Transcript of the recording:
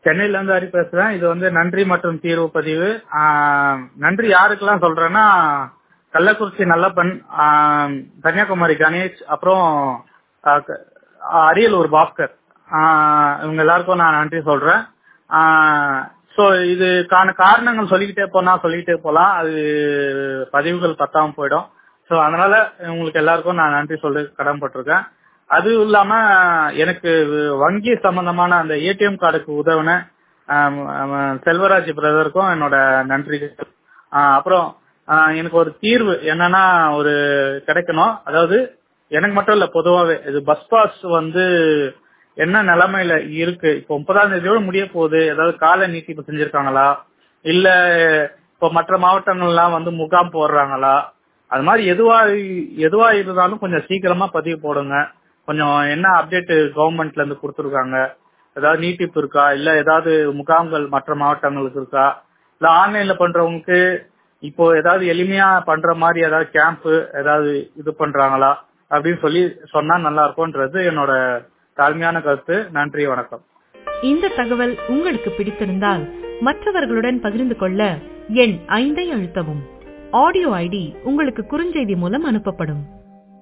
சென்னையில இருந்து ஹரி பேசுறேன் இது வந்து நன்றி மற்றும் தீர்வு பதிவு ஆஹ் நன்றி யாருக்கெல்லாம் சொல்றேன்னா கள்ளக்குறிச்சி நல்லப்பன் ஆஹ் கன்னியாகுமரி கணேஷ் அப்புறம் ஆஹ் க- அரியலூர் பாஸ்கர் ஆஹ் இவங்க எல்லாருக்கும் நான் நன்றி சொல்றேன் சோ இதுக்கான காரணங்கள் சொல்லிக்கிட்டே போனா சொல்லிக்கிட்டே போலாம் அது பதிவுகள் பத்தாம போயிடும் சோ அதனால உங்களுக்கு எல்லாருக்கும் நான் நன்றி சொல்ல கடமைப்பட்டிருக்கேன் அதுவும் இல்லாம எனக்கு வங்கி சம்பந்தமான அந்த ஏடிஎம் கார்டுக்கு உதவின ஆம், ஆம், செல்வராஜ் பிரதருக்கும் என்னோட நன்றிகள் ஆஹ் அப்புறம் ஆஹ் எனக்கு ஒரு தீர்வு என்னன்னா ஒரு கிடைக்கணும் அதாவது எனக்கு மட்டும் இல்ல பொதுவாவே இது பஸ் பாஸ் வந்து என்ன நிலைமையில இருக்கு இப்போ முப்பதாம் தேதியோட முடிய போகுது ஏதாவது கால நீட்டிப்பு செஞ்சிருக்காங்களா இல்ல இப்போ மற்ற மாவட்டங்கள்லாம் வந்து முகாம் போடுறாங்களா அது மாதிரி எதுவா எதுவா இருந்தாலும் கொஞ்சம் சீக்கிரமா பதிவு போடுங்க கொஞ்சம் என்ன அப்டேட் கவர்மெண்ட்ல இருந்து கொடுத்துருக்காங்க ஏதாவது நீட்டிப்பு இருக்கா இல்ல ஏதாவது முகாம்கள் மற்ற மாவட்டங்களுக்கு இருக்கா இல்ல ஆன்லைன்ல பண்றவங்களுக்கு இப்போ ஏதாவது எளிமையா பண்ற மாதிரி ஏதாவது கேம்ப் ஏதாவது இது பண்றாங்களா அப்படின்னு சொல்லி சொன்னா நல்லா இருக்கும்ன்றது என்னோட தாழ்மையான கருத்து நன்றி வணக்கம் இந்த தகவல் உங்களுக்கு பிடித்திருந்தால் மற்றவர்களுடன் பகிர்ந்து கொள்ள எண் ஐந்தை அழுத்தவும் ஆடியோ ஐடி உங்களுக்கு குறுஞ்செய்தி மூலம் அனுப்பப்படும்